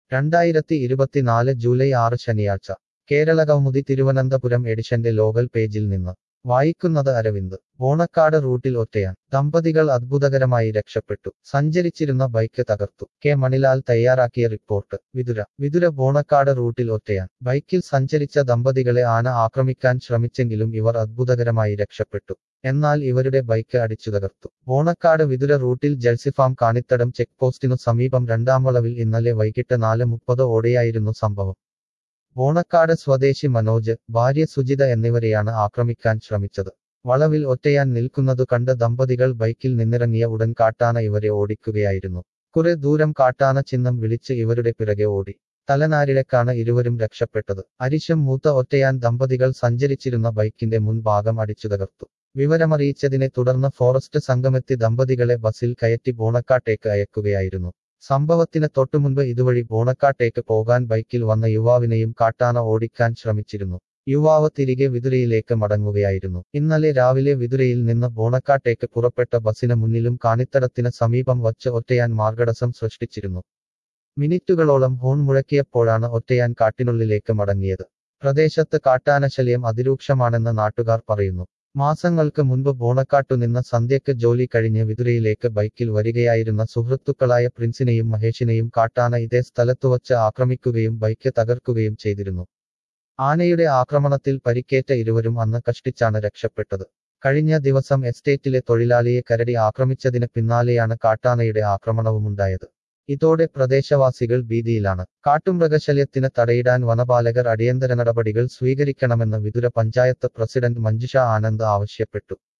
രണ്ടായിരത്തി ഇരുപത്തിനാല് ജൂലൈ ആറ് ശനിയാഴ്ച കേരളകൗമുദി തിരുവനന്തപുരം എഡിഷന്റെ ലോകൽ പേജിൽ നിന്ന് വായിക്കുന്നത് അരവിന്ദ് ഓണക്കാട് റൂട്ടിൽ ഒറ്റയാൻ ദമ്പതികൾ അത്ഭുതകരമായി രക്ഷപ്പെട്ടു സഞ്ചരിച്ചിരുന്ന ബൈക്ക് തകർത്തു കെ മണിലാൽ തയ്യാറാക്കിയ റിപ്പോർട്ട് വിതുര വിതുര ബോണക്കാട് റൂട്ടിൽ ഒറ്റയാൻ ബൈക്കിൽ സഞ്ചരിച്ച ദമ്പതികളെ ആന ആക്രമിക്കാൻ ശ്രമിച്ചെങ്കിലും ഇവർ അത്ഭുതകരമായി രക്ഷപ്പെട്ടു എന്നാൽ ഇവരുടെ ബൈക്ക് അടിച്ചു തകർത്തു ബോണക്കാട് വിതുര റൂട്ടിൽ ജഴ്സിഫാം കാണിത്തടം ചെക്ക് പോസ്റ്റിനു സമീപം രണ്ടാം വളവിൽ ഇന്നലെ വൈകിട്ട് നാല് മുപ്പത് ഓടെയായിരുന്നു സംഭവം ബോണക്കാട് സ്വദേശി മനോജ് ഭാര്യ സുജിത എന്നിവരെയാണ് ആക്രമിക്കാൻ ശ്രമിച്ചത് വളവിൽ ഒറ്റയാൻ നിൽക്കുന്നതു കണ്ട് ദമ്പതികൾ ബൈക്കിൽ നിന്നിറങ്ങിയ ഉടൻ കാട്ടാന ഇവരെ ഓടിക്കുകയായിരുന്നു കുറെ ദൂരം കാട്ടാന ചിഹ്നം വിളിച്ച് ഇവരുടെ പിറകെ ഓടി തലനാരിഴക്കാണ് ഇരുവരും രക്ഷപ്പെട്ടത് അരിശം മൂത്ത ഒറ്റയാൻ ദമ്പതികൾ സഞ്ചരിച്ചിരുന്ന ബൈക്കിന്റെ മുൻഭാഗം അടിച്ചു തകർത്തു വിവരമറിയിച്ചതിനെ തുടർന്ന് ഫോറസ്റ്റ് സംഘമെത്തി ദമ്പതികളെ ബസിൽ കയറ്റി ബോണക്കാട്ടേക്ക് അയക്കുകയായിരുന്നു സംഭവത്തിന് തൊട്ടുമുൻപ് ഇതുവഴി ബോണക്കാട്ടേക്ക് പോകാൻ ബൈക്കിൽ വന്ന യുവാവിനെയും കാട്ടാന ഓടിക്കാൻ ശ്രമിച്ചിരുന്നു യുവാവ് തിരികെ വിതുരയിലേക്ക് മടങ്ങുകയായിരുന്നു ഇന്നലെ രാവിലെ വിതുരയിൽ നിന്ന് ബോണക്കാട്ടേക്ക് പുറപ്പെട്ട ബസിന് മുന്നിലും കാണിത്തടത്തിന് സമീപം വച്ച് ഒറ്റയാൻ മാർഗടസം സൃഷ്ടിച്ചിരുന്നു മിനിറ്റുകളോളം ഹോൺ മുഴക്കിയപ്പോഴാണ് ഒറ്റയാൻ കാട്ടിനുള്ളിലേക്ക് മടങ്ങിയത് പ്രദേശത്ത് കാട്ടാനശല്യം അതിരൂക്ഷമാണെന്ന് നാട്ടുകാർ പറയുന്നു മാസങ്ങൾക്ക് മുൻപ് ബോണക്കാട്ടുനിന്ന് സന്ധ്യക്ക് ജോലി കഴിഞ്ഞ് വിതുരയിലേക്ക് ബൈക്കിൽ വരികയായിരുന്ന സുഹൃത്തുക്കളായ പ്രിൻസിനെയും മഹേഷിനെയും കാട്ടാന ഇതേ സ്ഥലത്തുവച്ച് ആക്രമിക്കുകയും ബൈക്ക് തകർക്കുകയും ചെയ്തിരുന്നു ആനയുടെ ആക്രമണത്തിൽ പരിക്കേറ്റ ഇരുവരും അന്ന് കഷ്ടിച്ചാണ് രക്ഷപ്പെട്ടത് കഴിഞ്ഞ ദിവസം എസ്റ്റേറ്റിലെ തൊഴിലാളിയെ കരടി ആക്രമിച്ചതിന് പിന്നാലെയാണ് കാട്ടാനയുടെ ആക്രമണവുമുണ്ടായത് ഇതോടെ പ്രദേശവാസികൾ ഭീതിയിലാണ് കാട്ടുമൃഗശല്യത്തിന് തടയിടാൻ വനപാലകർ അടിയന്തര നടപടികൾ സ്വീകരിക്കണമെന്ന് വിതുര പഞ്ചായത്ത് പ്രസിഡന്റ് മഞ്ജുഷ ആനന്ദ് ആവശ്യപ്പെട്ടു